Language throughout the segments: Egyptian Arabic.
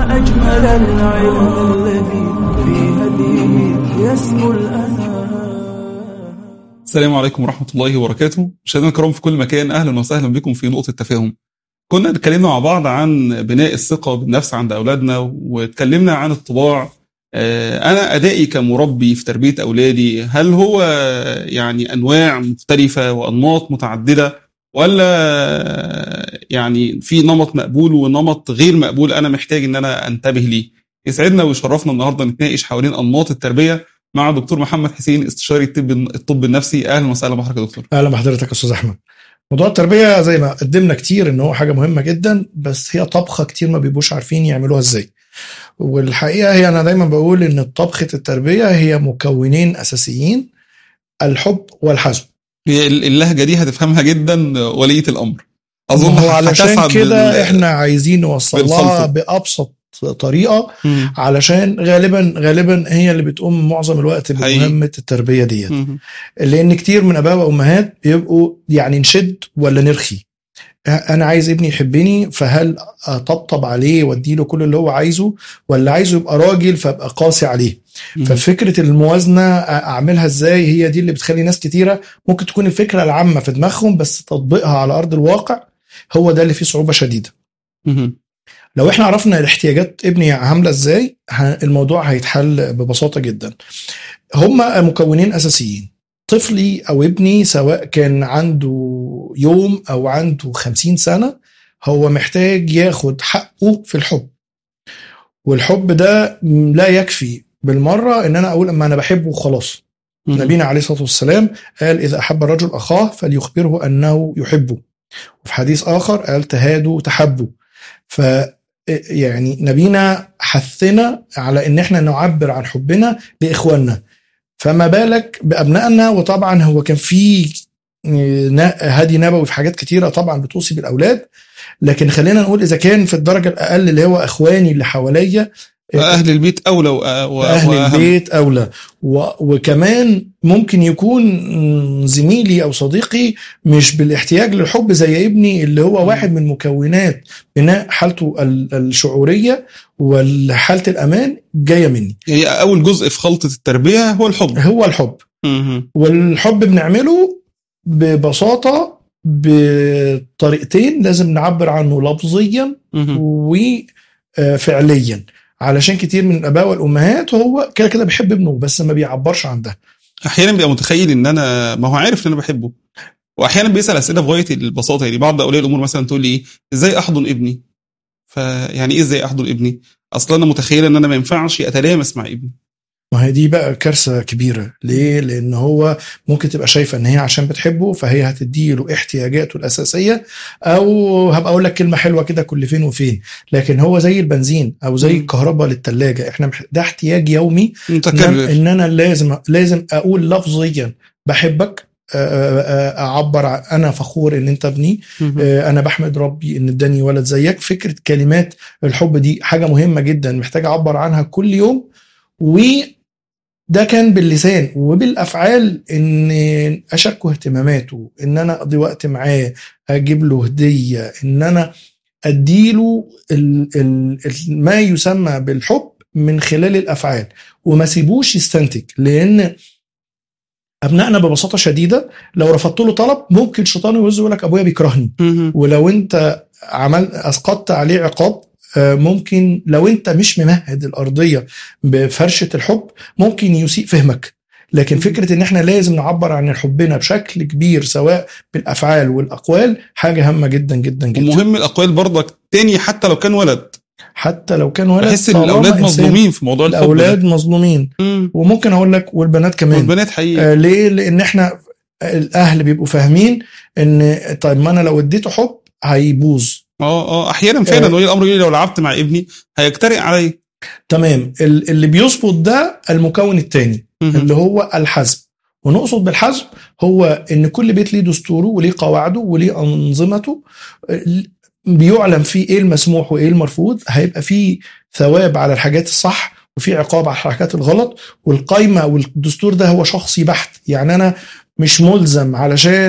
ما أجمل العلم الذي في هديه يسمو الأنام السلام عليكم ورحمة الله وبركاته مشاهدينا الكرام في كل مكان أهلا وسهلا بكم في نقطة تفاهم كنا اتكلمنا مع بعض عن بناء الثقة بالنفس عند أولادنا واتكلمنا عن الطباع آه، أنا أدائي كمربي في تربية أولادي هل هو يعني أنواع مختلفة وأنماط متعددة ولا يعني في نمط مقبول ونمط غير مقبول أنا محتاج إن أنا أنتبه ليه يسعدنا ويشرفنا النهاردة نتناقش حوالين أنماط التربية مع دكتور محمد حسين استشاري الطب الطب النفسي اهلا وسهلا بحضرتك يا دكتور اهلا بحضرتك يا استاذ احمد موضوع التربيه زي ما قدمنا كتير ان هو حاجه مهمه جدا بس هي طبخه كتير ما بيبقوش عارفين يعملوها ازاي والحقيقه هي انا دايما بقول ان طبخه التربيه هي مكونين اساسيين الحب والحزم هي اللهجه دي هتفهمها جدا وليه الامر اظن هو علشان هتسعد كده بال- احنا عايزين نوصل بالخلطة. لها بابسط طريقه مم. علشان غالبا غالبا هي اللي بتقوم معظم الوقت حقيقي. بمهمه التربيه ديت مم. لان كتير من اباء وامهات بيبقوا يعني نشد ولا نرخي انا عايز ابني يحبني فهل اطبطب عليه واديله كل اللي هو عايزه ولا عايزه يبقى راجل فابقى قاسي عليه مم. ففكره الموازنه اعملها ازاي هي دي اللي بتخلي ناس كتيره ممكن تكون الفكره العامه في دماغهم بس تطبيقها على ارض الواقع هو ده اللي فيه صعوبه شديده مم. لو احنا عرفنا الاحتياجات ابني عامله ازاي ه- الموضوع هيتحل ببساطه جدا هما مكونين اساسيين طفلي او ابني سواء كان عنده يوم او عنده خمسين سنه هو محتاج ياخد حقه في الحب والحب ده م- لا يكفي بالمره ان انا اقول اما انا بحبه وخلاص مم. نبينا عليه الصلاه والسلام قال اذا احب الرجل اخاه فليخبره انه يحبه وفي حديث اخر قال تهادوا تحبوا ف يعني نبينا حثنا على ان احنا نعبر عن حبنا لاخواننا فما بالك بابنائنا وطبعا هو كان في نا- هدي نبوي في حاجات كتيره طبعا بتوصي بالاولاد لكن خلينا نقول اذا كان في الدرجه الاقل اللي هو اخواني اللي حواليا اهل البيت اولى و... و... اهل وأهم. البيت اولى و... وكمان ممكن يكون زميلي او صديقي مش بالاحتياج للحب زي ابني اللي هو واحد من مكونات بناء حالته ال- الشعوريه وحاله الامان جايه مني هي اول جزء في خلطه التربيه هو الحب هو الحب مم. والحب بنعمله ببساطه بطريقتين لازم نعبر عنه لفظيا مم. وفعليا علشان كتير من الاباء والامهات هو كده كده بيحب ابنه بس ما بيعبرش عن ده احيانا بيبقى متخيل ان انا ما هو عارف ان انا بحبه واحيانا بيسال اسئله في غايه البساطه يعني بعض اولياء الامور مثلا تقول لي ايه ازاي احضن ابني فيعني ايه ازاي احضن ابني اصلا انا متخيله ان انا ما ينفعش اتلامس مع ابني ما هي دي بقى كارثه كبيره ليه لان هو ممكن تبقى شايفه ان هي عشان بتحبه فهي هتدي له احتياجاته الاساسيه او هبقى اقول لك كلمه حلوه كده كل فين وفين لكن هو زي البنزين او زي مم. الكهرباء للثلاجه احنا مح- ده احتياج يومي إن أنا- متكرر ان انا لازم لازم اقول لفظيا بحبك آه، آه، آه، اعبر عن انا فخور ان انت ابني مم. آه، انا بحمد ربي ان اداني ولد زيك فكره كلمات الحب دي حاجه مهمه جدا محتاج اعبر عنها كل يوم وده كان باللسان وبالافعال ان اشاركه اهتماماته ان انا اقضي وقت معاه اجيب له هديه ان انا اديله ال ال ال ما يسمى بالحب من خلال الافعال وما سيبوش يستنتج لان ابنائنا ببساطه شديده لو رفضت له طلب ممكن الشيطان يوز يقول لك ابويا بيكرهني مم. ولو انت عمل اسقطت عليه عقاب آه، ممكن لو انت مش ممهد الارضيه بفرشه الحب ممكن يسيء فهمك لكن فكره ان احنا لازم نعبر عن حبنا بشكل كبير سواء بالافعال والاقوال حاجه هامه جدا جدا جدا ومهم الاقوال برضك تاني حتى لو كان ولد حتى لو كان ولد بحس ان طالما الاولاد إنسان- مظلومين في موضوع الحب الاولاد ده. مظلومين مم. وممكن اقول لك والبنات كمان والبنات حقيقي آه ليه لان احنا الاهل بيبقوا فاهمين ان طيب ما انا لو اديته حب هيبوظ اه اه احيانا فعلا آه. ولي الامر يقول لي لو لعبت مع ابني هيجترئ عليا تمام ال- اللي بيظبط ده المكون الثاني مم. اللي هو الحزم ونقصد بالحزم هو ان كل بيت ليه دستوره وليه قواعده وليه انظمته ال- بيعلم فيه ايه المسموح وايه المرفوض هيبقى فيه ثواب على الحاجات الصح وفي عقاب على الحاجات الغلط والقايمه والدستور ده هو شخصي بحت يعني انا مش ملزم علشان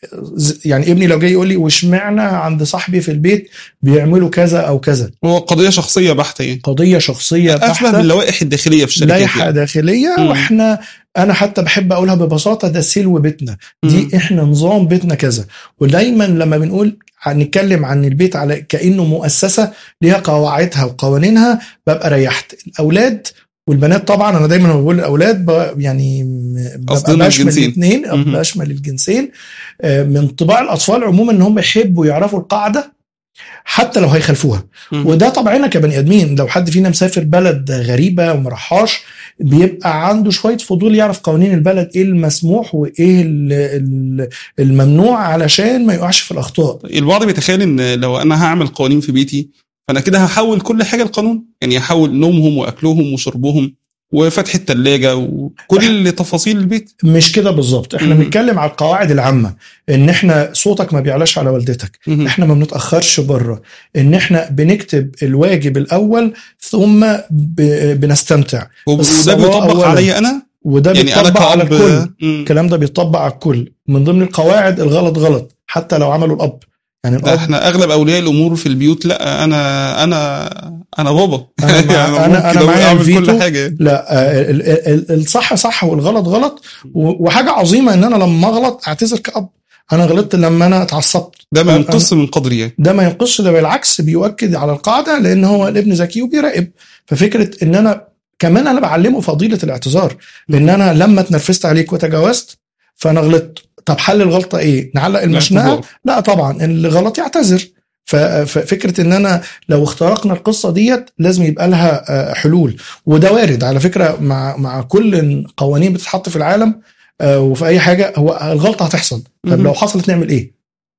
ز- يعني ابني لو جاي يقول لي واشمعنى عند صاحبي في البيت بيعملوا كذا او كذا هو قضيه شخصيه بحته يعني قضيه شخصيه اشبه بحته باللوائح الداخليه في الشركات لائحه يعني. داخليه مم. واحنا انا حتى بحب اقولها ببساطه ده سلو بيتنا مم. دي احنا نظام بيتنا كذا ودايما لما بنقول هنتكلم عن البيت على كانه مؤسسه ليها قواعدها وقوانينها ببقى ريحت الاولاد والبنات طبعا انا دايما لما بقول الاولاد ب- يعني م- ببقى قصدنا بشمل الجنسين. الاثنين مهم. بشمل الجنسين آه، من طباع الاطفال عموما ان هم يحبوا يعرفوا القاعده حتى لو هيخالفوها مم. وده طبعنا كبني ادمين لو حد فينا مسافر بلد غريبه ومرحاش بيبقى عنده شويه فضول يعرف قوانين البلد ايه المسموح وايه ال- ال- الممنوع علشان ما يقعش في الاخطاء البعض بيتخيل ان لو انا هعمل قوانين في بيتي فانا كده هحول كل حاجه لقانون يعني هحول نومهم واكلهم وشربهم وفتح الثلاجه وكل تفاصيل البيت مش كده بالظبط احنا مم. بنتكلم على القواعد العامه ان احنا صوتك ما بيعلاش على والدتك مهم. احنا ما بنتاخرش بره ان احنا بنكتب الواجب الاول ثم ب- بنستمتع وب- وده الصلاة بيطبق أولاً. عليا انا وده يعني انا بيطبق على كأب الكل مم. الكلام ده بيطبق على الكل من ضمن القواعد الغلط غلط حتى لو عملوا الاب يعني ده الاب احنا اغلب اولياء الامور في البيوت لا انا انا انا بابا أنا مع- يعني أنا- ممكن أنا أقول معايا اعمل الفيتو. كل حاجه لا آه، ال- ال- ال- الصح صح والغلط غلط و- وحاجه عظيمه ان انا لما اغلط اعتذر كاب انا غلطت لما انا اتعصبت ده ما أنا- ينقص من قدري يعني ده ما ينقصش ده بالعكس بيؤكد على القاعده لان هو الابن ذكي وبيراقب ففكره ان انا كمان انا بعلمه فضيله الاعتذار لان انا لما اتنرفزت عليك وتجاوزت فانا غلطت طب حل الغلطه ايه نعلق المشنقه الاعتذار. لا طبعا اللي غلط يعتذر ف- ففكره ان انا لو اخترقنا القصه ديت لازم يبقى لها آه، حلول وده وارد على فكره مع مع كل قوانين بتتحط في العالم آه، وفي اي حاجه هو الغلطه هتحصل طب مهم. لو حصلت نعمل ايه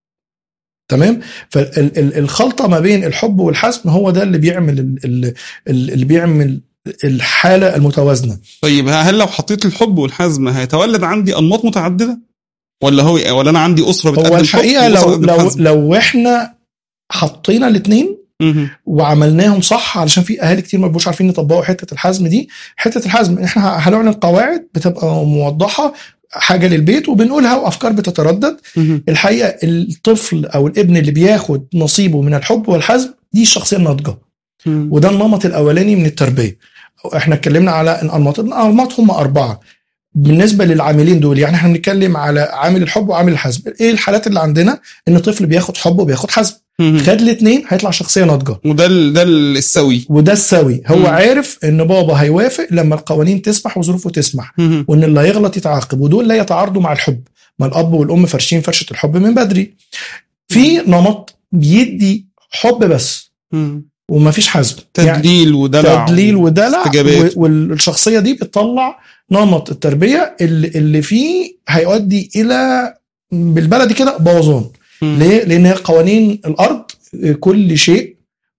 تمام فالخلطه ما بين الحب والحزم هو ده اللي بيعمل ال- ال- ال- اللي بيعمل الحاله المتوازنه طيب هل لو حطيت الحب والحزم هيتولد عندي انماط متعدده ولا هو ولا انا عندي اسره بتقدم هو حب الحقيقه وأسرة لو بتقدم لو حزم؟ لو احنا حطينا الاثنين مهم. وعملناهم صح علشان في اهالي كتير ما بيبقوش عارفين يطبقوا حته الحزم دي حته الحزم احنا هنعلن قواعد بتبقى موضحه حاجه للبيت وبنقولها وافكار بتتردد مهم. الحقيقه الطفل او الابن اللي بياخد نصيبه من الحب والحزم دي الشخصيه الناضجه مهم. وده النمط الاولاني من التربيه احنا اتكلمنا على الانماط الانماط هم اربعه بالنسبه للعاملين دول يعني احنا بنتكلم على عامل الحب وعامل الحزم ايه الحالات اللي عندنا ان طفل بياخد حب وبياخد حزم مهم. خد الاثنين هيطلع شخصيه ناضجه وده ال- ده السوي وده السوي هو مم. عارف ان بابا هيوافق لما القوانين تسمح وظروفه تسمح مهم. وان اللي هيغلط يتعاقب ودول لا يتعارضوا مع الحب ما الاب والام فرشين فرشه الحب من بدري في نمط بيدي حب بس مهم. ومفيش حزم تدليل ودلع تدليل ودلع استجابات. و- والشخصيه دي بتطلع نمط التربيه اللي, اللي فيه هيؤدي الى بالبلدي كده بوظان مم. ليه؟ لان هي قوانين الارض كل شيء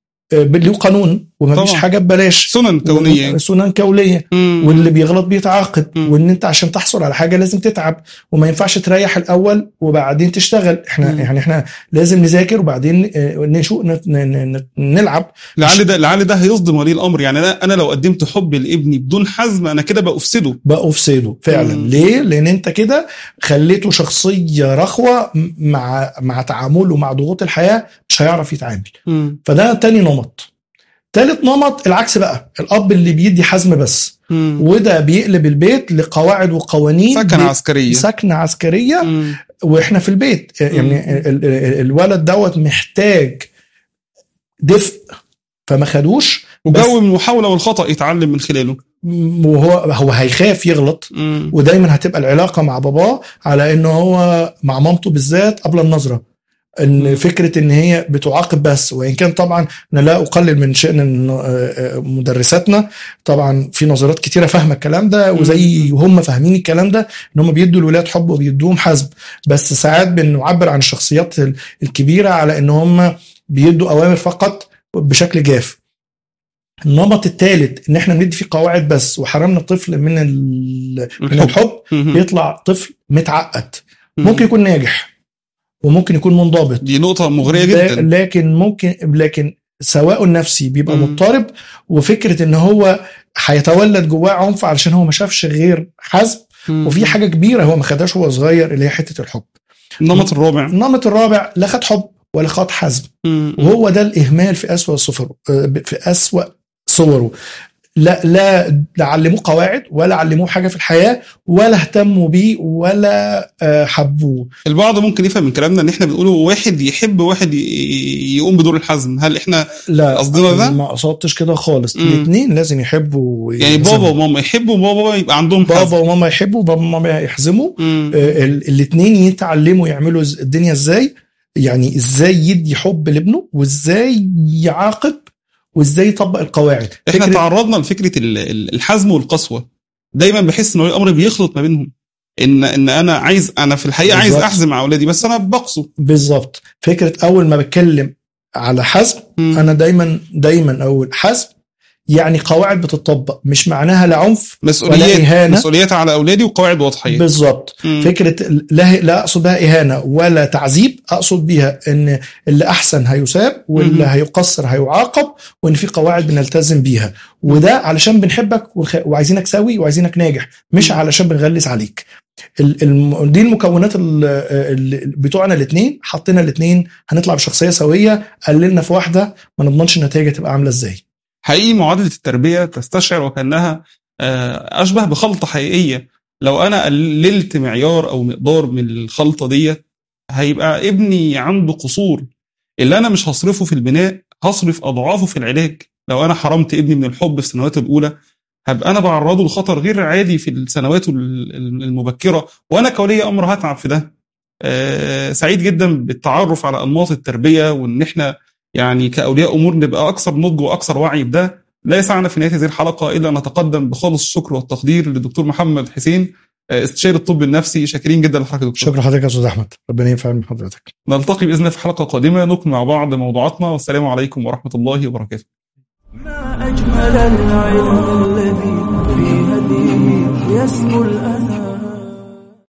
له قانون ومفيش طبعا. حاجه ببلاش سنن كونيه سنن كونيه مم. واللي بيغلط بيتعاقب مم. وان انت عشان تحصل على حاجه لازم تتعب وما ينفعش تريح الاول وبعدين تشتغل احنا مم. يعني احنا لازم نذاكر وبعدين آه، نشوف نت- ن- ن- نلعب لعل ده لعل ده هيصدم ولي الامر يعني انا انا لو قدمت حب لابني بدون حزم انا كده بافسده بقى افسده فعلا مم. ليه لان انت كده خليته شخصيه رخوه م- مع مع تعامله مع ضغوط الحياه مش هيعرف يتعامل مم. فده تاني نمط تالت نمط العكس بقى الاب اللي بيدي حزم بس مم. وده بيقلب البيت لقواعد وقوانين سكن بي- عسكريه سكنه عسكريه مم. واحنا في البيت يعني مم. ال- ال- ال- الولد دوت محتاج دفء فما خدوش وجو من المحاوله والخطا يتعلم من خلاله م- وهو هو هيخاف يغلط مم. ودايما هتبقى العلاقه مع باباه على ان هو مع مامته بالذات قبل النظره ان مم. فكره ان هي بتعاقب بس وان كان طبعا انا لا اقلل من شان إن، آه، آه، مدرساتنا طبعا في نظريات كتيره فاهمه الكلام ده وزي هم فاهمين الكلام ده ان هم بيدوا الولاد حب وبيدوهم حزم بس ساعات بنعبر عن الشخصيات ال- الكبيره على ان هم بيدوا اوامر فقط بشكل جاف النمط الثالث ان احنا بندي فيه قواعد بس وحرمنا الطفل من ال- من الحب. الحب مم. بيطلع طفل متعقد مم. ممكن يكون ناجح وممكن يكون منضبط دي نقطه مغريه لا- جدا لكن ممكن لكن سواء النفسي بيبقى مم. مضطرب وفكره ان هو هيتولد جواه عنف علشان هو ما شافش غير حزم مم. وفي حاجه كبيره هو ما خدهاش وهو صغير اللي هي حته الحب النمط الرابع النمط الرابع لا خد حب ولا خد حزم مم. وهو ده الاهمال في اسوأ صفره في اسوأ صوره لا لا لا علموه قواعد ولا علموه حاجه في الحياه ولا اهتموا بيه ولا آه، حبوه البعض ممكن يفهم من كلامنا ان احنا بنقوله واحد يحب وواحد ي- يقوم بدور الحزم هل احنا لا قصدنا ده؟ ما قصدتش كده خالص مم. الاثنين لازم يحبوا يعني ويحزموا. بابا وماما يحبوا وبابا يبقى عندهم حزم بابا وماما يحبوا بابا وماما يحزموا مم. الاثنين يتعلموا يعملوا ز- الدنيا ازاي يعني ازاي يدي حب لابنه وازاي يعاقب وازاي يطبق القواعد احنا فكرة تعرضنا لفكره ال- ال- الحزم والقسوه دايما بحس ان ولي الامر بيخلط ما بينهم ان ان انا عايز انا في الحقيقه عايز بالظبط. احزم مع اولادي بس انا بقسو بالظبط فكره اول ما بتكلم على حزم مم. انا دايما دايما اقول حزم يعني قواعد بتطبق مش معناها لا عنف ولا مسؤوليات اهانه مسؤوليات على اولادي وقواعد واضحه بالظبط مم. فكره لا لا اقصد بها اهانه ولا تعذيب اقصد بيها ان اللي احسن هيساب واللي مم. هيقصر هيعاقب وان في قواعد بنلتزم بيها وده علشان بنحبك وخ- وعايزينك سوي وعايزينك ناجح مش علشان بنغلس عليك ال- الم- دي المكونات ال- ال- بتوعنا الاثنين حطينا الاثنين هنطلع بشخصيه سويه قللنا في واحده ما نضمنش النتائج هتبقى عامله ازاي حقيقي معادله التربيه تستشعر وكانها آه، اشبه بخلطه حقيقيه لو انا قللت معيار او مقدار من الخلطه ديت هيبقى ابني عنده قصور اللي انا مش هصرفه في البناء هصرف اضعافه في العلاج لو انا حرمت ابني من الحب في سنواته الاولى هبقى انا بعرضه لخطر غير عادي في السنوات ال- المبكره وانا كولي امر هتعب في ده آه، سعيد جدا بالتعرف على انماط التربيه وان احنا يعني كاولياء امور نبقى اكثر نضج واكثر وعي بده لا يسعنا في نهايه هذه الحلقه الا ان نتقدم بخالص الشكر والتقدير للدكتور محمد حسين آه، استشاري الطب النفسي شاكرين جدا لحضرتك يا دكتور شكرا حضرتك يا استاذ احمد ربنا ينفع من حضرتك نلتقي باذن الله في حلقه قادمه نكمل مع بعض موضوعاتنا والسلام عليكم ورحمه الله وبركاته ما أجمل العلم الذي في هديه يسمو الأنام